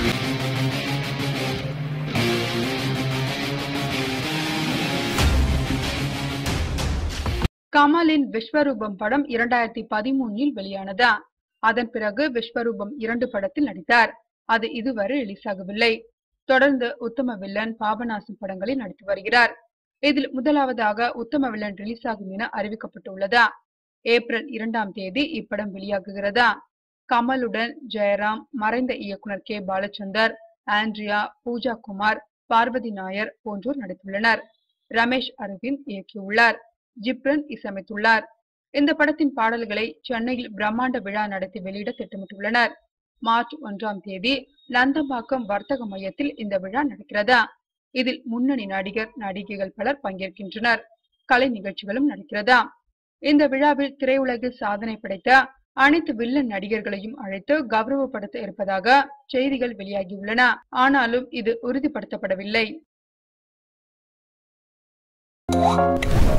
கமலின் விஸ்வரூபம் படம் இரண்டாயிரத்தி பதிமூன்னில் வெளியானது அதன் பிறகு விஸ்வரூபம் இரண்டு படத்தில் நடித்தார் அது இதுவரை ரிலீஸ் ஆகவில்லை தொடர்ந்து உத்தம வில்லன் பாபநாசம் படங்களில் நடித்து வருகிறார் இதில் முதலாவதாக உத்தம வில்லன் ரிலீஸ் ஆகும் என அறிவிக்கப்பட்டுள்ளதா ஏப்ரல் இரண்டாம் தேதி இப்படம் வெளியாகுகிறதா கமலுடன் ஜெயராம் மறைந்த இயக்குனர் கே பாலச்சந்தர் ஆண்ட்ரியா பூஜா குமார் பார்வதி நாயர் போன்றோர் நடித்துள்ளனர் ரமேஷ் அரவிந்த் இயக்கியுள்ளார் ஜிப்ரன் இசையமைத்துள்ளார் இந்த படத்தின் பாடல்களை சென்னையில் பிரம்மாண்ட விழா நடத்தி வெளியிட திட்டமிட்டுள்ளனர் மார்ச் ஒன்றாம் தேதி நந்தம்பாக்கம் வர்த்தக மையத்தில் இந்த விழா நடக்கிறதா இதில் முன்னணி நடிகர் நடிகைகள் பலர் பங்கேற்கின்றனர் கலை நிகழ்ச்சிகளும் நடக்கிறதா இந்த விழாவில் திரையுலகில் சாதனை படைத்த அனைத்து வில்லன் நடிகர்களையும் அழைத்து கௌரவப்படுத்த இருப்பதாக செய்திகள் வெளியாகியுள்ளன ஆனாலும் இது உறுதிப்படுத்தப்படவில்லை